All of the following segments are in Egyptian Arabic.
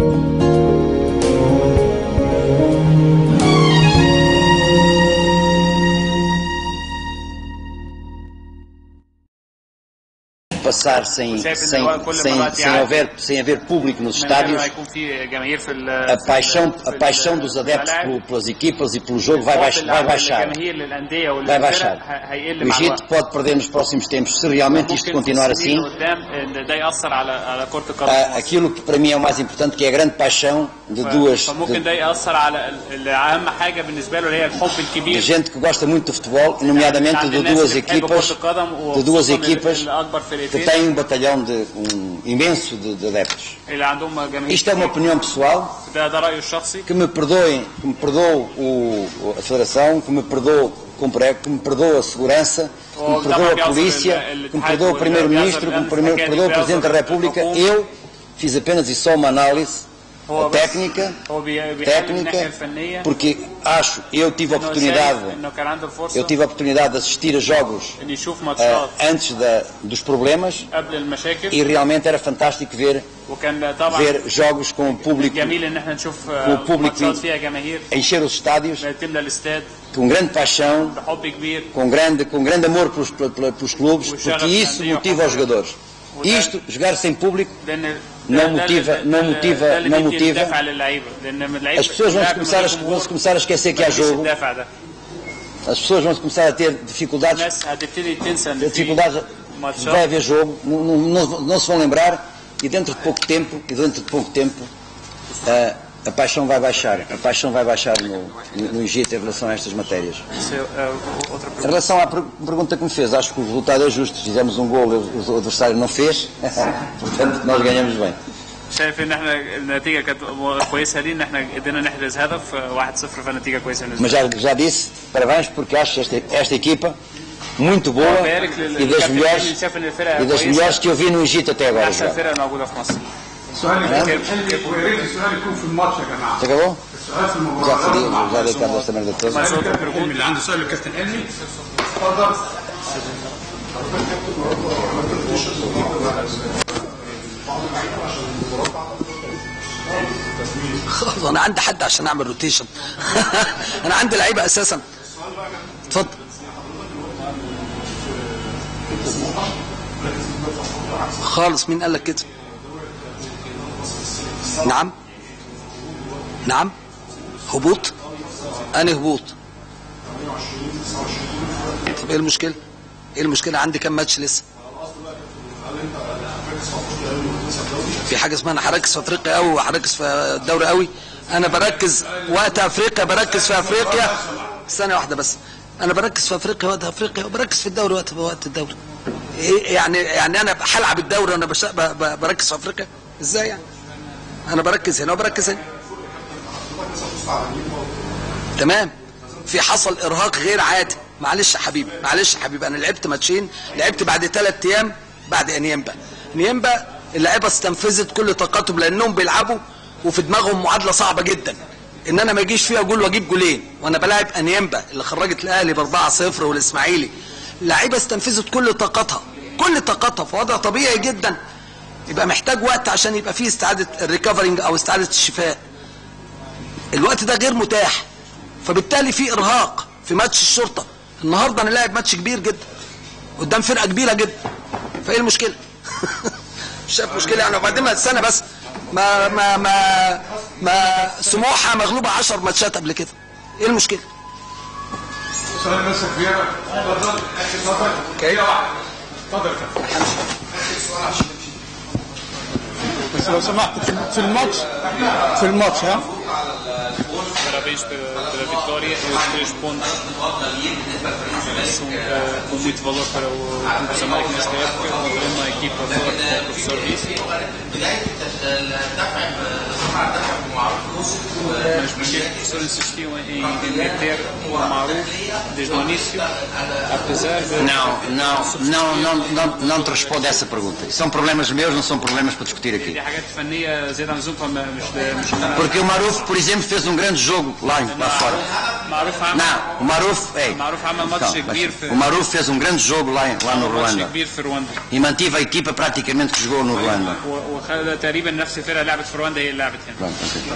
passar sem, وشايف إن sem, هو كل sem, مرات sem, يعدي. haver, sem haver público nos من غير estádios, ما يكون في جماهير في ال- a في paixão, ال- a في paixão ال- dos في adeptos الملاعب. pelo- pelas equipas e pelo jogo vai, الحب baix, اللي vai عند baixar. الجماهير للانديه Vai وللفرق baixar. ه- هيقل O مع الوقت Egito pode perder nos próximos tempos se realmente isto ممكن في continuar السنين assim. قدام ان ده ياثر على على كره القدم Ah, في مصر. aquilo que para mim é o mais importante, que é a grande paixão de duas فممكن de, ده ياثر على ال- ال- اهم حاجه بالنسبه له اللي هي الحب de الكبير gente que gosta muito de futebol, e nomeadamente عند de الناس duas اللي بتحب equipas, كرة القدم de duas وخصوصاً equipas اللي اكبر que فرقتين têm um batalhão de um imenso de, de adeptos. اللي عندهم جماهير Isto é uma opinião pessoal, ده ده رايه الشخصي que me perdoem, que me perdoe o, o- a Federação, que me perdoe como prego, que me perdoe a segurança, que me Oh, perdoe tá a bem, polícia, ele- que me ele- perdoe o ele- Primeiro-Ministro, que me ele- perdoe ele- perdoe o Presidente da ele- República. ele- Eu fiz apenas e só uma análise هو بس- técnica, هو بي- بيحل الناحيه técnica, الفنيه porque acho, eu tive a إنه oportunidade, شايف انه كان عنده eu الفرصه tive a oportunidade de assistir a jogos ان يشوف eh, ماتشات antes da, dos problemas قبل المشاكل e realmente era fantástico ver, وكان طبعا ver jogos com o público, جميل ان احنا نشوف والبوبليك ماتشات فيه. فيها جماهير encher os estádios تملى الاستاد com grande paixão, بحب كبير com grande, com grande amor pelos, pelos, pelos clubes, O porque Xará isso Sandia, motiva o os jogadores. o da- Isto, jogar sem público, لان Não ده- ده motiva- اللي- não ده- motiva- ده اللي não بيدي motiva. الدافع للعيبه لان من اللعيبه as pessoas vão se اللاعب من começar a, غير جمهور vão -se começar a esquecer que ما há فيش jogo, الدافع ده as pessoas vão -se começar a ter dificuldades, الناس هتبتدي تنسى ان في dificuldades vai ماتشات haver jogo, não, não, não- não se vão lembrar e dentro de pouco tempo, e dentro de pouco tempo, a, a paixão vai baixar, a paixão vai baixar no, no, no Egito em relação a estas matérias. Se- é, outra Em pergunta relação à per- pergunta que me fez, acho que o resultado é justo. Fizemos um gol, o adversário não fez, portanto nós ganhamos bem. شايف ان احنا النتيجه كانت كويسه دي ان احنا قدرنا نحرز هدف آه، 1-0 فالنتيجه كويسه بالنسبه Mas já, já disse, parabéns, porque acho esta, esta equipa muito boa بارك e das للكابتن melhores, شاف ان الفرقه e das كويسه melhores que eu vi no Egito até agora. احسن jogar. فرقه موجوده في مصر السؤال نعم. اللي ويا ريت السؤال يكون في الماتش يا جماعه Já acabou? السؤال في Já المباراه pedi, já dei cabo desta merda toda. Mas outra الكابتن pergunta اللي عنده سؤال للكابتن علمي اتفضل خلاص انا عندي حد عشان اعمل روتيشن انا عندي لعيبه اساسا اتفضل خالص مين قال لك كده نعم نعم هبوط انهي هبوط طب ايه المشكله ايه المشكله عندي كام ماتش لسه في حاجه اسمها انا هركز في افريقيا قوي وهركز في الدوري قوي انا بركز وقت افريقيا بركز في افريقيا ثانيه واحده بس انا بركز في افريقيا وقت افريقيا وبركز في الدوري وقت وقت الدوري إيه يعني يعني انا هلعب الدوري وانا بش- ب- ب- بركز في افريقيا ازاي يعني انا بركز هنا وبركز هنا تمام في حصل ارهاق غير عادي معلش يا حبيبي معلش يا حبيبي انا لعبت ماتشين لعبت بعد ثلاث ايام بعد انيمبا انيمبا اللعيبه استنفذت كل طاقتهم لانهم بيلعبوا وفي دماغهم معادله صعبه جدا ان انا ما يجيش فيها جول واجيب جولين وانا بلاعب انيمبا اللي خرجت الاهلي ب 4 0 والاسماعيلي اللعيبه استنفذت كل طاقتها كل طاقتها في وضع طبيعي جدا يبقى محتاج وقت عشان يبقى فيه استعاده الريكفرنج او استعاده الشفاء الوقت ده غير متاح فبالتالي في ارهاق في ماتش الشرطه النهارده انا لاعب ماتش كبير جدا قدام فرقه كبيره جدا فايه المشكله مش شايف مشكله يعني وبعدين ما السنه بس ما ما ما ما سموحه مغلوبه 10 ماتشات قبل كده ايه المشكله سؤال بس كبير اتفضل اتفضل اوكي اتفضل يا كابتن بس لو سمحت في- في الماتش في الماتش ها Parabéns pela, pela vitória. Os três pontos são eh, com muito valor para o Clube de América nesta época. Contra uma equipa forte com o professor Vice. mas porque o professor insistiu em, em meter o Maruf desde o início, apesar de. Não, não, não, não, não, não te respondo a essa pergunta. São problemas meus, não são problemas para discutir aqui. في حاجات فنيه زياده عن اللزوم فما مش مش Porque o Maruf, por exemplo, fez um grande jogo lá, em- lá fora. معروف عمل Não, o Maruf, ei, معروف عمل ماتش calma, كبير mas في o Maruf fez um grande jogo lá, em- lá no ماتش Ruanda كبير في رواندا e mantive a equipa praticamente que jogou no Ruanda. و- وخد تقريبا نفس الفرقه لعبت في رواندا هي اللي لعبت هنا Pronto, ok.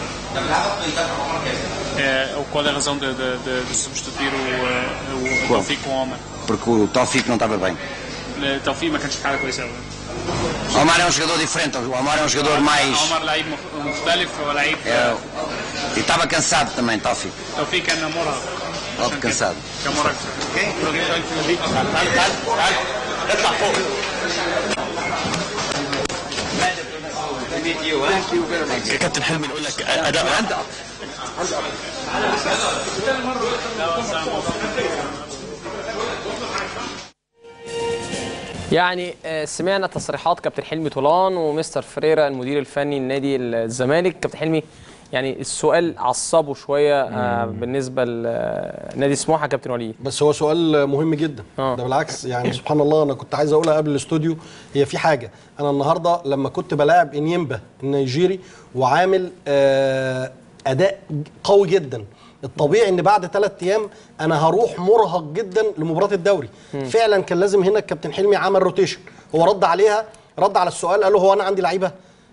É, qual é a razão de, de, de, de substituir o, o, o Tawfiq com o Omar? Porque o Taufik não estava bem. O Tawfiq ما كانش في حاله كويسه قوي O Omar é um jogador diferente, o Omar é um jogador mais. عمر لعيب مخ- مختلف ولعيب É, e estava cansado também, Taufik. توفيق كان مرهق Estava cansado. كان مرهق تعال تعال تعال اطلع فوق كابتن حلمي نقول لك اداء يعني آه، سمعنا تصريحات كابتن حلمي طولان ومستر فريرا المدير الفني لنادي الزمالك كابتن حلمي يعني السؤال عصبه شويه آه، بالنسبه لنادي سموحه كابتن وليد بس هو سؤال مهم جدا آه. ده بالعكس يعني سبحان الله انا كنت عايز اقولها قبل الاستوديو هي في حاجه انا النهارده لما كنت بلاعب انيمبا النيجيري وعامل آه اداء قوي جدا الطبيعي ان بعد ثلاث ايام انا هروح مرهق جدا لمباراه الدوري فعلا كان لازم هنا الكابتن حلمي عمل روتيشن هو رد عليها رد على السؤال قال له هو انا عندي لعيبه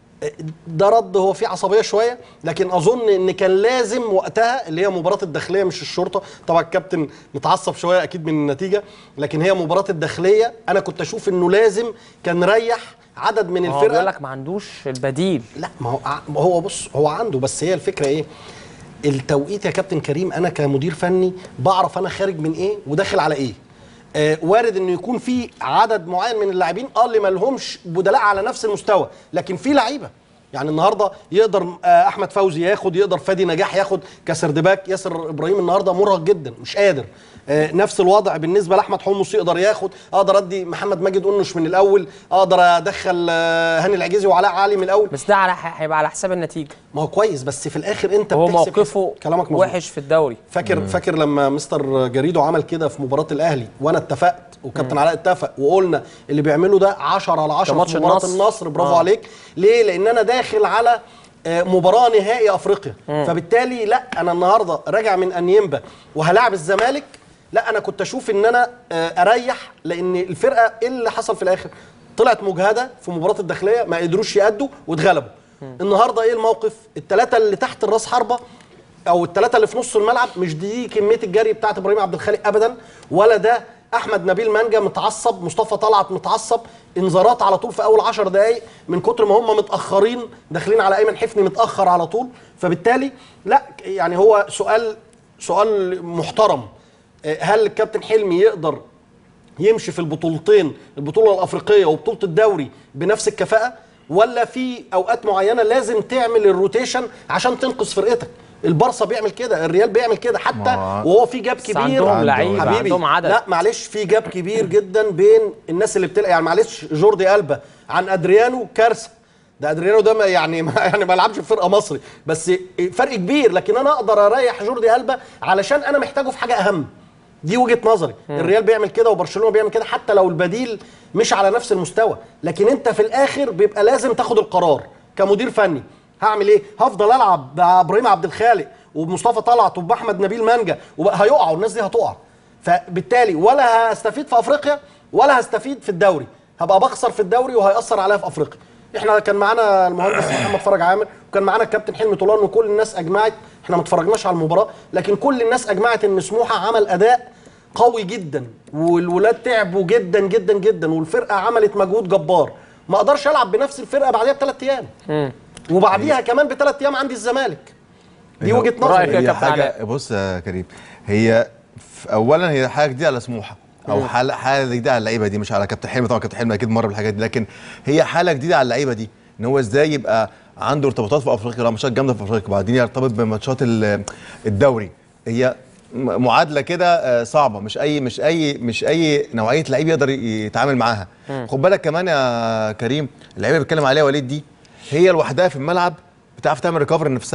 ده رد هو فيه عصبيه شويه لكن اظن ان كان لازم وقتها اللي هي مباراه الداخليه مش الشرطه طبعا الكابتن متعصب شويه اكيد من النتيجه لكن هي مباراه الداخليه انا كنت اشوف انه لازم كان ريح عدد من هو بيقول الفرقه لك ما عندوش البديل لا ما هو ع- ما هو بص هو عنده بس هي الفكره ايه التوقيت يا كابتن كريم انا كمدير فني بعرف انا خارج من ايه وداخل على ايه آه وارد انه يكون في عدد معين من اللاعبين اه اللي ما لهمش بدلاء على نفس المستوى لكن في لعيبه يعني النهارده يقدر آه احمد فوزي ياخد يقدر فادي نجاح ياخد كسردباك ياسر ابراهيم النهارده مرهق جدا مش قادر آه نفس الوضع بالنسبه لاحمد حمص يقدر ياخد اقدر ادي محمد ماجد قنش من الاول اقدر ادخل آه هاني العجيزي وعلاء علي من الاول بس ده على هيبقى على حساب النتيجه ما هو كويس بس في الاخر انت هو بتحسب موقفه كلامك مظبوط. وحش في الدوري فاكر فاكر لما مستر جريدو عمل كده في مباراه الاهلي وانا اتفقت وكابتن علاء اتفق وقلنا اللي بيعمله ده 10 على 10 ماتش في مباراه النصر. النصر برافو آه. عليك ليه لان انا داخل على آه، مباراه نهائي افريقيا فبالتالي لا انا النهارده راجع من انيمبا وهلاعب الزمالك لا انا كنت اشوف ان انا آه، اريح لان الفرقه ايه اللي حصل في الاخر طلعت مجهده في مباراه الداخليه ما قدروش يأدوا واتغلبوا النهارده ايه الموقف الثلاثه اللي تحت الراس حربه او الثلاثه اللي في نص الملعب مش دي كميه الجري بتاعت ابراهيم عبد الخالق ابدا ولا ده احمد نبيل مانجا متعصب مصطفى طلعت متعصب انذارات على طول في اول 10 دقائق من كتر ما هم متاخرين داخلين على ايمن حفني متاخر على طول فبالتالي لا يعني هو سؤال سؤال محترم آه، هل الكابتن حلمي يقدر يمشي في البطولتين البطوله الافريقيه وبطوله الدوري بنفس الكفاءه ولا في اوقات معينه لازم تعمل الروتيشن عشان تنقذ فرقتك البارسا بيعمل كده الريال بيعمل كده حتى ما- وهو في جاب بس كبير عندهم لعيبة، حبيبي عندهم عدد. لا معلش في جاب كبير جدا بين الناس اللي بتلعب يعني معلش جوردي ألبا عن ادريانو كارثه ده ادريانو ده ما يعني ما يعني ما لعبش في فرقه مصري بس فرق كبير لكن انا اقدر اريح جوردي ألبا علشان انا محتاجه في حاجه اهم دي وجهه نظري الريال بيعمل كده وبرشلونه بيعمل كده حتى لو البديل مش على نفس المستوى لكن انت في الاخر بيبقى لازم تاخد القرار كمدير فني هعمل ايه هفضل العب بابراهيم عبد الخالق وبمصطفى طلعت وباحمد نبيل مانجا وبقى هيقعوا الناس دي هتقع فبالتالي ولا هستفيد في افريقيا ولا هستفيد في الدوري هبقى بخسر في الدوري وهيأثر عليا في افريقيا احنا كان معانا المهندس محمد فرج عامر وكان معانا الكابتن حلمي طولان وكل الناس اجمعت احنا ما اتفرجناش على المباراه لكن كل الناس اجمعت ان سموحه عمل اداء قوي جدا والولاد تعبوا جدا جدا جدا والفرقه عملت مجهود جبار ما اقدرش العب بنفس الفرقه بعديها بثلاث ايام وبعديها كمان بثلاث ايام عندي الزمالك دي هي- وجهه رأيك نظري يا هي كابتن حاجه علاء. بص يا كريم هي ف- اولا هي حاجه جديده على سموحه او حاله حاله جديده على اللعيبه دي مش على كابتن حلمي طبعا كابتن حلمي اكيد مر بالحاجات دي لكن هي حاله جديده على اللعيبه دي ان هو ازاي يبقى عنده ارتباطات في افريقيا لا ماتشات جامده في افريقيا وبعدين يرتبط بماتشات ال- الدوري هي م- معادله كده آه، صعبه مش اي مش اي مش اي نوعيه لعيب يقدر ي- يتعامل معاها خد بالك كمان يا كريم اللعيبه اللي بيتكلم عليها وليد دي هي لوحدها في الملعب بتعرف تعمل ريكفري لنفسها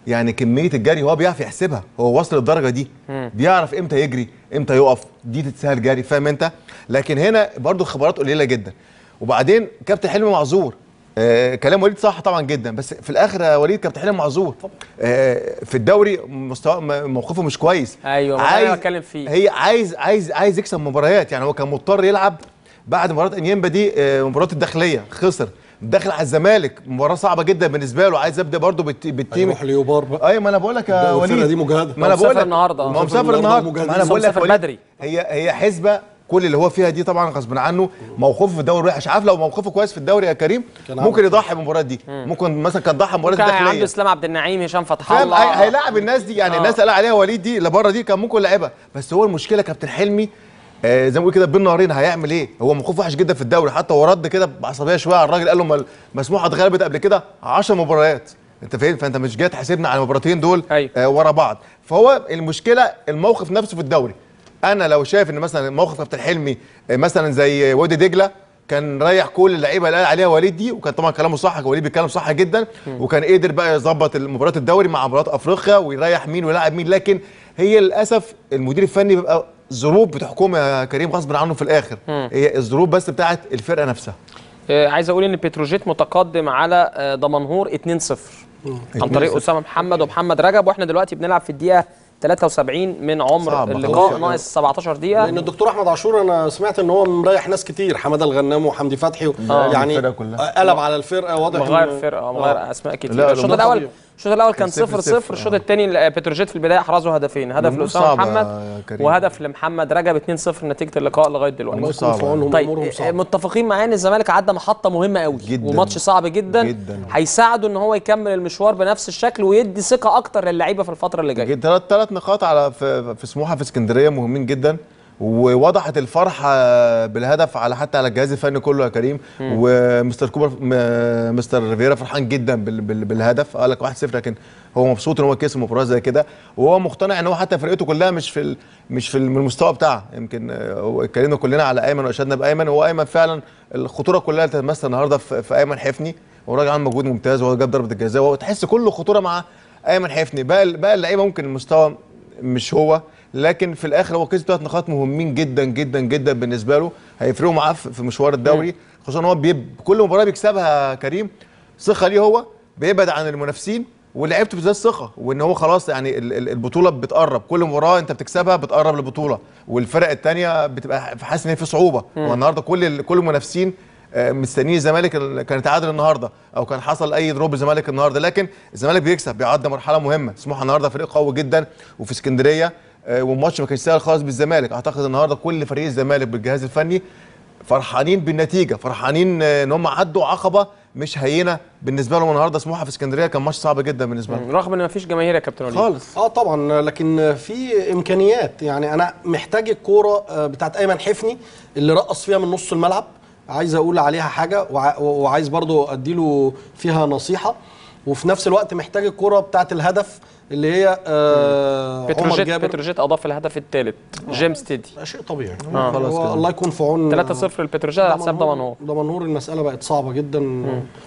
يعني كميه الجري هو بيعرف يحسبها هو وصل للدرجه دي بيعرف امتى يجري امتى يقف دي تتسهل جري فاهم انت لكن هنا برضو الخبرات قليله جدا وبعدين كابتن حلمي معذور آه كلام وليد صح طبعا جدا بس في الاخر يا وليد كابتن حلمي معذور آه في الدوري مستوى م- موقفه مش كويس أيوة، ما ده اللي بتكلم فيه. هي عايز عايز عايز يكسب مباريات يعني هو كان مضطر يلعب بعد مباراه انيمبا دي آه، مباراه الداخليه خسر داخل على الزمالك مباراه صعبه جدا بالنسبه له عايز ابدا برضه بالت- بالتيم هيروح ليوبار بقى ايوه ما انا بقول لك يا ده وليد الفرقة دي مجهدة. ما انا هو بقول مسافر لك النهاردة. ما هو مسافر مسافر النهاردة النهارده ومجهد. ما انا بس هو بقول لك يا مسافر وليد، بدري. هي هي حسبه كل اللي هو فيها دي طبعا غصب عنه موقفه في الدوري وحش عارف لو موقفه كويس في الدوري يا كريم كان عمل ممكن يضحي بالمباراه دي ممكن مثلا كان ضحى بالمباراه كان عنده الداخليه اسلام عبد النعيم هشام فتح فاهم الله هي- هيلاعب الناس دي يعني آه. الناس اللي قال عليها وليد دي اللي بره دي كان ممكن لعبها بس هو المشكله كابتن حلمي آه زي ما بيقول كده بين نارين هيعمل ايه هو موقف وحش جدا في الدوري حتى هو رد كده بعصبيه شويه على الراجل قال له ما- مسموحه اتغلبت قبل كده 10 مباريات انت فاهم فانت مش جاي تحاسبنا على المباراتين دول أيوة. آه ورا بعض فهو المشكله الموقف نفسه في الدوري انا لو شايف ان مثلا موقف كابتن حلمي آه مثلا زي وادي دجله كان ريح كل اللعيبه اللي قال عليها وليد دي وكان طبعا كلامه صح وليد بيتكلم صح جدا وكان قدر بقى يظبط مباراه الدوري مع مباراه افريقيا ويريح مين ويلاعب مين لكن هي للاسف المدير الفني بيبقى ظروف بتحكمه يا كريم غصب عنه في الاخر هي الظروف بس بتاعت الفرقه نفسها آه، عايز اقول ان بتروجيت متقدم على آه، دمنهور 2-0 عن طريق 2-0. اسامه محمد ومحمد رجب واحنا دلوقتي بنلعب في الدقيقه 73 من عمر صعب، اللقاء خلاص. ناقص 17 دقيقه لان الدكتور احمد عاشور انا سمعت ان هو مريح ناس كتير حماده الغنام وحمدي فتحي و- يعني الفرقة كلها. قلب على الفرقه واضح مغير إن- فرقه مغير اسماء كتير لا، الشوط ده الاول طبيعي. الشوط الاول كان صفر 0 صفر، 0 الشوط آه. الثاني بتروجيت في البدايه احرزوا هدفين هدف مش لاسامه صعبة محمد يا كريم. وهدف لمحمد رجب 2 0 نتيجه اللقاء لغايه دلوقتي الله يكون في صعبة. عونهم طيب امورهم آه، صعبه متفقين معايا ان الزمالك عدى محطه مهمه قوي جداً. وماتش صعب جدا جداً. هيساعده ان هو يكمل المشوار بنفس الشكل ويدي ثقه اكتر للعيبه في الفتره اللي جايه ثلاث ثلاث نقاط على في, في سموحه في اسكندريه مهمين جدا ووضحت الفرحه بالهدف على حتى على الجهاز الفني كله يا كريم ومستر كوبر م- مستر ريفيرا فرحان جدا بال بال بالهدف قال لك 1-0 لكن هو مبسوط ان هو كسب مباراه زي كده وهو مقتنع ان هو حتى فرقته كلها مش في ال مش في المستوى بتاعها يمكن آه، هو اتكلمنا كلنا على ايمن واشدنا بايمن هو ايمن فعلا الخطوره كلها اللي تتمثل النهارده في, في ايمن حفني وراجل عامل مجهود ممتاز وهو جاب ضربه الجزاء وهو تحس كل خطوره مع ايمن حفني بقى بقى اللعيبه ممكن المستوى مش هو لكن في الاخر هو كسب ثلاث نقاط مهمين جدا جدا جدا بالنسبه له هيفرقوا معاه في في مشوار الدوري خصوصا ان هو بيب كل مباراه بيكسبها كريم ثقه ليه هو بيبعد عن المنافسين ولعبته بذات ثقه وان هو خلاص يعني ال- ال- البطوله بتقرب كل مباراه انت بتكسبها بتقرب للبطوله والفرق الثانيه بتبقى حاسس ان هي في صعوبه والنهارده كل ال- كل المنافسين آه، مستنيين الزمالك ال- كان يتعادل النهارده او كان حصل اي دروب الزمالك النهارده لكن الزمالك بيكسب بيعدي مرحله مهمه سموحه النهارده فريق قوي جدا وفي اسكندريه آه، والماتش ما كانش سهل خالص بالزمالك اعتقد النهارده كل فريق الزمالك بالجهاز الفني فرحانين بالنتيجه فرحانين آه، ان هم عدوا عقبه مش هينه بالنسبه لهم النهارده سموحه في اسكندريه كان ماتش صعب جدا بالنسبه لهم رغم ان مفيش جماهير يا كابتن وليد خالص اه طبعا لكن في امكانيات يعني انا محتاج الكوره آه، بتاعت ايمن حفني اللي رقص فيها من نص الملعب عايز اقول عليها حاجه وع- وعايز برضو اديله فيها نصيحه وفي نفس الوقت محتاج الكوره بتاعت الهدف اللي هي آه عمر بتروجيت جابر بتروجيت اضاف الهدف الثالث جيمس تيدي ده شيء طبيعي آه. خلاص هو كده. الله يكون في عون 3-0 للبتروجيت على حساب دمنهور دمنهور المساله بقت صعبه جدا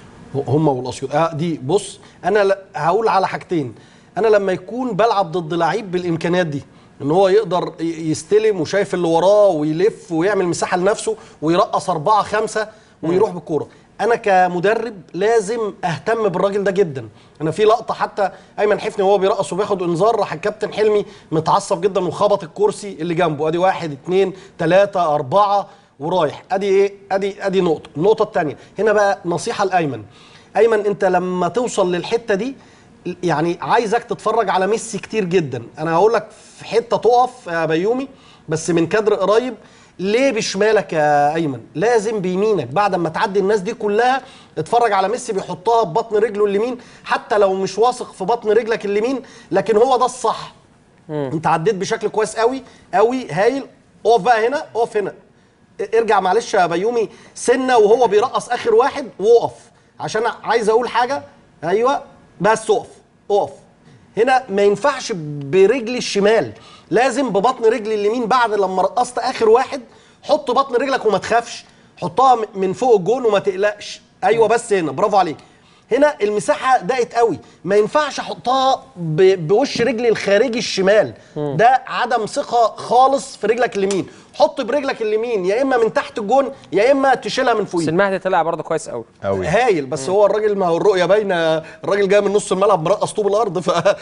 هم والاسيوط آه دي بص انا ل- هقول على حاجتين انا لما يكون بلعب ضد لعيب بالامكانيات دي ان هو يقدر ي- يستلم وشايف اللي وراه ويلف ويعمل مساحه لنفسه ويرقص أربعة خمسة ويروح بالكوره انا كمدرب لازم اهتم بالراجل ده جدا انا في لقطه حتى ايمن حفني وهو بيرقص وبياخد انذار راح الكابتن حلمي متعصب جدا وخبط الكرسي اللي جنبه ادي واحد اتنين تلاته اربعه ورايح ادي ايه ادي ادي نقطه النقطه الثانيه هنا بقى نصيحه لايمن ايمن انت لما توصل للحته دي يعني عايزك تتفرج على ميسي كتير جدا انا هقول لك في حته تقف يا بيومي بس من كادر قريب ليه بشمالك يا ايمن لازم بيمينك بعد ما تعدي الناس دي كلها اتفرج على ميسي بيحطها ببطن رجله اليمين حتى لو مش واثق في بطن رجلك اليمين لكن هو ده الصح انت عديت بشكل كويس قوي قوي هايل اقف بقى هنا اقف هنا ارجع معلش يا بيومي سنه وهو بيرقص اخر واحد وقف عشان عايز اقول حاجه ايوه بس اقف اقف هنا ما ينفعش برجلي الشمال لازم ببطن رجلي اليمين بعد لما رقصت اخر واحد حط بطن رجلك وما تخافش حطها من فوق الجون وما تقلقش ايوه بس هنا برافو عليك هنا المساحه ضاقت قوي ما ينفعش احطها ب- بوش رجلي الخارجي الشمال ده عدم ثقه خالص في رجلك اليمين حط برجلك اليمين يا اما من تحت الجون يا اما تشيلها من بس فوقيه المهدي طلع برضه كويس قوي قوي هايل بس هو الراجل ما هو الرؤيه باينه الراجل جاي من نص الملعب مرقص طوب الارض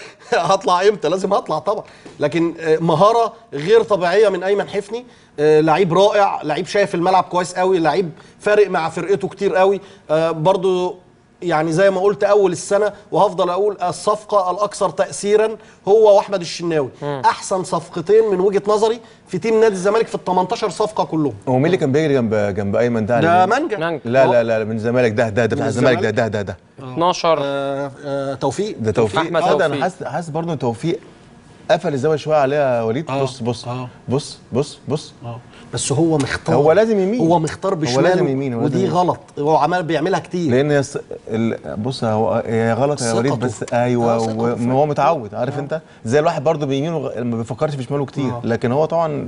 فهطلع امتى لازم هطلع طبعا لكن آه، مهاره غير طبيعيه من ايمن حفني آه، لعيب رائع لعيب شايف الملعب كويس قوي لعيب فارق مع فرقته كتير قوي آه، برضو يعني زي ما قلت اول السنه وهفضل اقول الصفقه الاكثر تاثيرا هو واحمد الشناوي احسن صفقتين من وجهه نظري في تيم نادي الزمالك في ال 18 صفقه كلهم هو مين اللي كان بيجري جنب جنب ايمن ده ده على- مانجا نانج. لا لا لا من الزمالك ده ده ده بتاع من الزمالك ده الزمالك؟ ده ده ده 12 آه، آه، توفيق ده توفيق أحمد اه ده توفيق. انا حاسس حاسس برضه توفيق قفل الزاويه شويه عليها يا وليد آه، بص بص آه. بص بص بص بس هو مختار هو لازم يمين. هو مختار هو بشماله لازم يمين، هو لازم ودي يمين. غلط هو عمال بيعملها كتير لان يص... ال... بص هو هي غلط يا وليد ثقته. بس ايوه آه، ثقته و- فعلا. هو متعود عارف انت زي الواحد برضه بيمينه غ- ما بيفكرش في شماله كتير لكن هو طبعا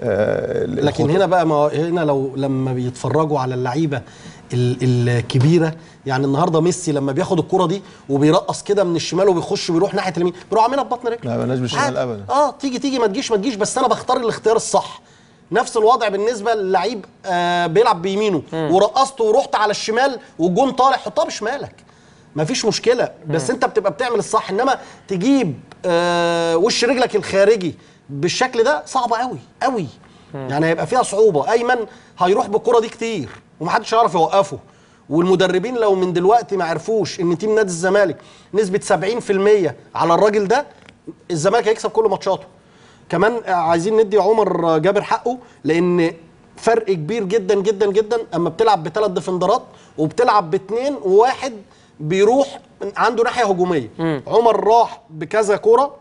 آه لكن الخط- هنا بقى ما هو هنا لو لما بيتفرجوا على اللعيبه ال- الكبيره يعني النهارده ميسي لما بياخد الكره دي وبيرقص كده من الشمال وبيخش وبيروح ناحيه اليمين بيروح عاملها ببطن رجله لا، مالناش بالشمال عادي. أبداً. اه تيجي تيجي ما تجيش ما تجيش بس انا بختار الاختيار الصح نفس الوضع بالنسبه للعيب آه بيلعب بيمينه ورقصته ورحت على الشمال والجون طالع حطها بشمالك مفيش مشكله بس انت بتبقى بتعمل الصح انما تجيب آه وش رجلك الخارجي بالشكل ده صعبه قوي قوي يعني هيبقى فيها صعوبه ايمن هيروح بالكره دي كتير ومحدش هيعرف يوقفه والمدربين لو من دلوقتي ما عرفوش ان تيم نادي الزمالك نسبه 70% على الراجل ده الزمالك هيكسب كل ماتشاته كمان عايزين ندي عمر جابر حقه لان فرق كبير جدا جدا جدا اما بتلعب بثلاث ديفندرات وبتلعب باثنين وواحد بيروح عنده ناحيه هجوميه عمر راح بكذا كوره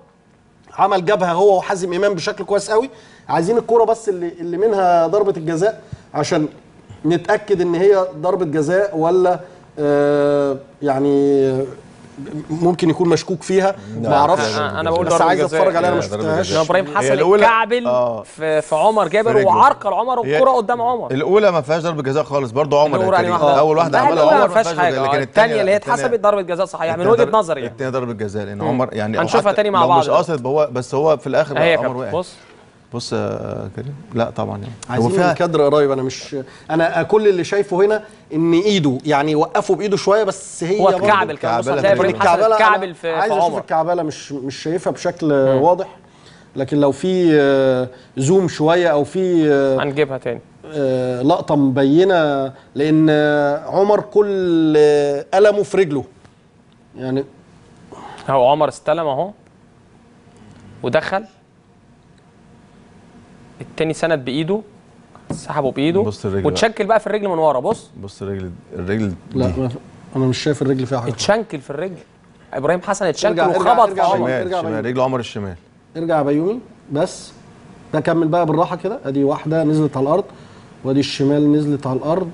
عمل جبهه هو وحازم امام بشكل كويس قوي عايزين الكوره بس اللي اللي منها ضربه الجزاء عشان نتاكد ان هي ضربه جزاء ولا آه يعني ممكن يكون مشكوك فيها ما اعرفش أنا- أنا بقول بس ضربة عايز جزاء. اتفرج عليها انا ما لا، ضربة شفتهاش جزاء. إن ابراهيم هي حسن الأولى- اتكعبل آه. في, في عمر جابر رجله. وعرقل عمر هي- والكره قدام عمر الاولى ما فيهاش ضربه جزاء خالص برضه عمر الأولى يا يعني كريم. واحدة. اول واحده لا، عملها الأولى عمر ما فيهاش ضربة حاجه جزاء، آه، لكن الثانيه اللي هي التانية- اتحسبت ضربه جزاء صحيح من التانية وجهه ضرب- نظري يعني التانية ضربة جزاء لان عمر يعني أو هنشوفها حتى تاني مع لو بعض مش بقى. قاصد هو بس هو في الاخر اهي يا بقى عمر كابتن وقع بص بص يا كريم لا طبعا يعني هو عايزين فيها الكادر قريب انا مش انا كل اللي شايفه هنا ان ايده يعني وقفه بايده شويه بس هي هو برضه اتكعبل كمان بص كعبلة هتلاقي تقريبا. ابراهيم حسن الكعبله اتكعبل أنا في, في عايز اشوف عمر الكعبله مش مش شايفها بشكل واضح لكن لو في آه، زوم شويه او في آه، هنجيبها تاني آه، لقطه مبينه لان آه، عمر كل آه، قلمه في رجله يعني اهو عمر استلم اهو ودخل التاني سند بايده سحبه بايده بص الرجل بقى. وتشكل بقى في الرجل من ورا بص بص الرجل الرجل لا دي. ما- انا مش شايف الرجل فيها حاجه اتشنكل في الرجل ابراهيم حسن اتشنكل ارجع- ارجع- وخبط في ارجع عمر شمال. شمال ارجع شمال بيومي. رجل عمر الشمال ارجع يا بيومي بس نكمل بقى بالراحه كده ادي واحده نزلت على الارض وادي الشمال نزلت على الارض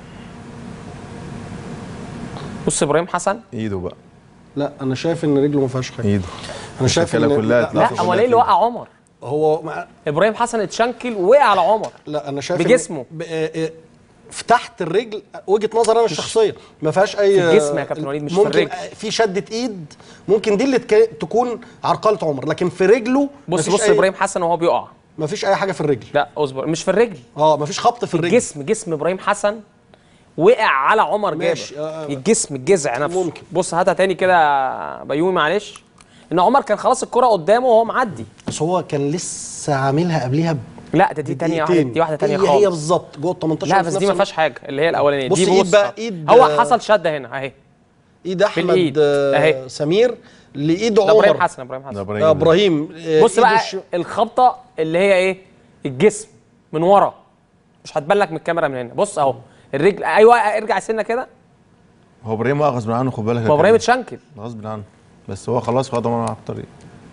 بص ابراهيم حسن ايده بقى لا انا شايف ان رجله ما فيهاش حاجه ايده انا شايف الشكلة ان كلها لا, اتلفت. لا امال ايه اللي وقع عمر هو ما ابراهيم حسن اتشنكل وقع على عمر لا انا شايف إن بجسمه. ب... آه، آه، في تحت الرجل وجهه نظر انا الشخصيه ما فيهاش اي في الجسم يا كابتن وليد، مش في ممكن الرجل. آه، في شده ايد ممكن دي اللي تك... تكون عرقله عمر لكن في رجله بص مفيش بص أي... ابراهيم حسن وهو بيقع ما فيش اي حاجه في الرجل لا اصبر مش في الرجل اه ما فيش خبط في الرجل الجسم جسم ابراهيم حسن وقع على عمر جابر ماشي، آه، آه. الجسم الجذع نفسه ممكن. بص هاتها تاني كده يا بيومي معلش ان عمر كان خلاص الكرة قدامه وهو معدي بس هو كان لسه عاملها قبليها ب... لا ده دي تانية واحدة دي واحدة تانية هي هي خالص بالظبط جوه ال 18 لا في بس نفس دي ما الوقت. فيهاش حاجة اللي هي الأولانية بص دي إيد بص بقى، إيد- هو حصل شدة هنا اهي ايد احمد بالإيد. آه، أهي. سمير لايد ده ابراهيم عمر حسن ابراهيم ده حسن ابراهيم آه، ابراهيم آه، بص إيده بقى الش- الخبطة اللي هي ايه الجسم من ورا مش هتبان لك من الكاميرا من هنا بص اهو الرجل ايوه ارجع سنة كده هو ابراهيم وقع غصب عنه خد بالك يا هو ابراهيم كريم. اتشنكل غصب عنه بس هو خلاص خد معاه على الطريق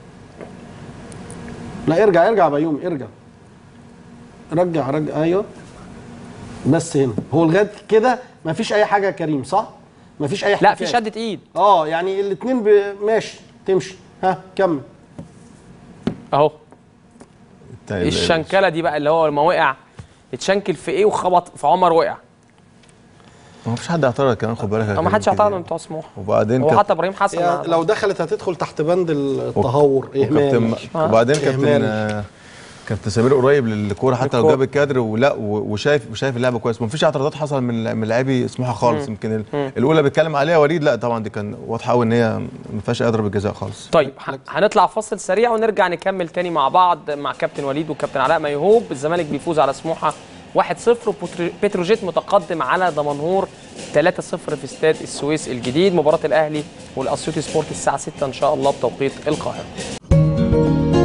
لا ارجع ارجع يا بيومي ارجع رجع رجع ايوه بس هنا هو لغايه كده ما فيش اي حاجه يا كريم صح؟ ما فيش اي لا احتكاك في شدة ايد اه يعني الاثنين ب... ماشي تمشي ها كمل اهو التاني- الشنكله دي بقى اللي هو لما وقع اتشنكل في ايه وخبط في عمر وقع ما فيش حد اعترض كمان خد بالك يا او ما حدش كريم اعترض كده. من بتوع سموحه وبعدين هو كابتن- حتى ابراهيم حسن هي لو دخلت هتدخل تحت بند التهور وكابتن اهمال وبعدين كابتن إهمال. آه، كابتن سمير قريب للكوره حتى لو للكورة. جاب الكادر ولا و- وشايف وشايف اللعبه كويس ما فيش اعتراضات حصل من من لاعبي سموحه خالص يمكن ال- الاولى بيتكلم عليها وليد لا طبعا دي كان واضحه قوي ان هي ما فيهاش اي ضربه جزاء خالص طيب ه- هنطلع فاصل سريع ونرجع نكمل تاني مع بعض مع كابتن وليد وكابتن علاء ميهوب الزمالك بيفوز على سموحه 1-0 وبتروجيت متقدم على دمنهور 3-0 في استاد السويس الجديد مباراة الأهلي والأسيوطي سبورت الساعة 6 إن شاء الله بتوقيت القاهرة